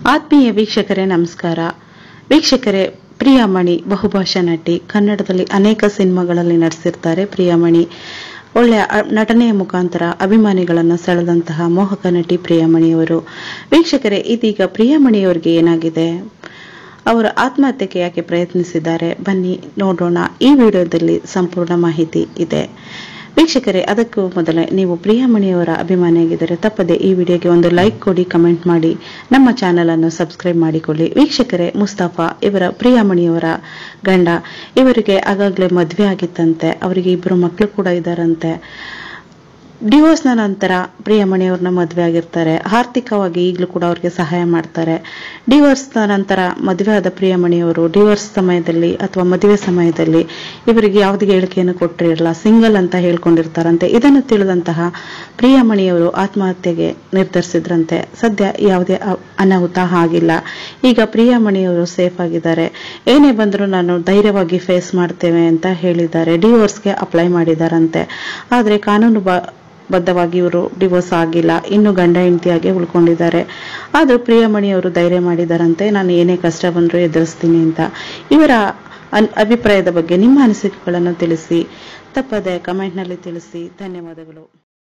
ಆತ್ಮೀಯ ವೀಕ್ಷಕರೇ ನಮಸ್ಕಾರ ವೀಕ್ಷಕರೇ ಪ್ರಿಯಾಮಣಿ ಬಹುಭಾಷಾ ನಟಿ ಕನ್ನಡದಲ್ಲಿ ಅನೇಕ ಸಿನಿಮಾಗಳಲ್ಲಿ ನಟಿಸಿರ್ತಾರೆ ಪ್ರಿಯಾಮಣಿ ಒಳ್ಳೆಯ ಅ- ನಟನೆಯ ಮುಖಾಂತರ ಅಭಿಮಾನಿಗಳನ್ನು ಸೆಳೆದಂತಹ ಮೋಹಕ ನಟಿ ಪ್ರಿಯಾಮಣಿಯವರು ವೀಕ್ಷಕರೇ ಇದೀಗ ಪ್ರಿಯಾಮಣಿಯವರಿಗೆ ಏನಾಗಿದೆ ಅವರು ಆತ್ಮಹತ್ಯೆಗೆ ಯಾಕೆ ಪ್ರಯತ್ನಿಸಿದ್ದಾರೆ ಬನ್ನಿ ನೋಡೋಣ ಈ ವಿಡಿಯೋದಲ್ಲಿ ಸಂಪೂರ್ಣ ಮಾಹಿತಿ ಇದೆ ವೀಕ್ಷಕರೇ ಅದಕ್ಕೂ ಮೊದಲೇ ನೀವು ಪ್ರಿಯಾಮಣಿಯವರ ಅಭಿಮಾನಿಯಾಗಿದ್ದರೆ ತಪ್ಪದೆ ಈ ವಿಡಿಯೋಗೆ ಒಂದು ಲೈಕ್ ಕೊಡಿ ಕಮೆಂಟ್ ಮಾಡಿ ನಮ್ಮ ಚಾನೆಲ್ ಅನ್ನು ಸಬ್ಸ್ಕ್ರೈಬ್ ಮಾಡಿಕೊಳ್ಳಿ ವೀಕ್ಷಕರೇ ಮುಸ್ತಫಾ ಇವರ ಪ್ರಿಯಾಮಣಿಯವರ ಗಂಡ ಇವರಿಗೆ ಆಗಾಗಲೇ ಮದುವೆ ಆಗಿತ್ತಂತೆ ಅವರಿಗೆ ಇಬ್ಬರು ಮಕ್ಕಳು ಕೂಡ ಇದ್ದಾರಂತೆ ಡಿವೋರ್ಸ್ನ ನಂತರ ಪ್ರಿಯಮಣಿಯವ್ರನ್ನ ಮದುವೆ ಆಗಿರ್ತಾರೆ ಆರ್ಥಿಕವಾಗಿ ಈಗಲೂ ಕೂಡ ಅವ್ರಿಗೆ ಸಹಾಯ ಮಾಡ್ತಾರೆ ಡಿವೋರ್ಸ್ನ ನಂತರ ಮದುವೆ ಆದ ಪ್ರಿಯಮಣಿಯವರು ಡಿವೋರ್ಸ್ ಸಮಯದಲ್ಲಿ ಅಥವಾ ಮದುವೆ ಸಮಯದಲ್ಲಿ ಇವರಿಗೆ ಯಾವುದೇ ಹೇಳಿಕೆಯನ್ನು ಕೊಟ್ಟಿರಲ್ಲ ಸಿಂಗಲ್ ಅಂತ ಹೇಳ್ಕೊಂಡಿರ್ತಾರಂತೆ ಇದನ್ನು ತಿಳಿದಂತಹ ಪ್ರಿಯಮಣಿಯವರು ಆತ್ಮಹತ್ಯೆಗೆ ನಿರ್ಧರಿಸಿದ್ರಂತೆ ಸದ್ಯ ಯಾವುದೇ ಅ- ಅನಾಹುತ ಆಗಿಲ್ಲ ಈಗ ಪ್ರಿಯಮಣಿಯವರು ಸೇಫ್ ಆಗಿದ್ದಾರೆ ಏನೇ ಬಂದರೂ ನಾನು ಧೈರ್ಯವಾಗಿ ಫೇಸ್ ಮಾಡ್ತೇವೆ ಅಂತ ಹೇಳಿದ್ದಾರೆ ಡಿವೋರ್ಸ್ಗೆ ಅಪ್ಲೈ ಮಾಡಿದಾರಂತೆ ಆದರೆ ಕಾನೂನು ಬ ಬದ್ಧವಾಗಿ ಇವರು ಡಿವೋರ್ಸ್ ಆಗಿಲ್ಲ ಇನ್ನು ಗಂಡ ಹೆಂಡತಿಯಾಗಿ ಉಳ್ಕೊಂಡಿದ್ದಾರೆ ಆದರೂ ಪ್ರಿಯಮಣಿಯವರು ಧೈರ್ಯ ಮಾಡಿದಾರಂತೆ ನಾನು ಏನೇ ಕಷ್ಟ ಬಂದರೂ ಎದುರಿಸ್ತೀನಿ ಅಂತ ಇವರ ಅನ್- ಅಭಿಪ್ರಾಯದ ಬಗ್ಗೆ ನಿಮ್ಮ ಅನಿಸಿಕೆಗಳನ್ನು ತಿಳಿಸಿ ತಪ್ಪದೆ ಕಮೆಂಟ್ನಲ್ಲಿ ತಿಳಿಸಿ ಧನ್ಯವಾದಗಳು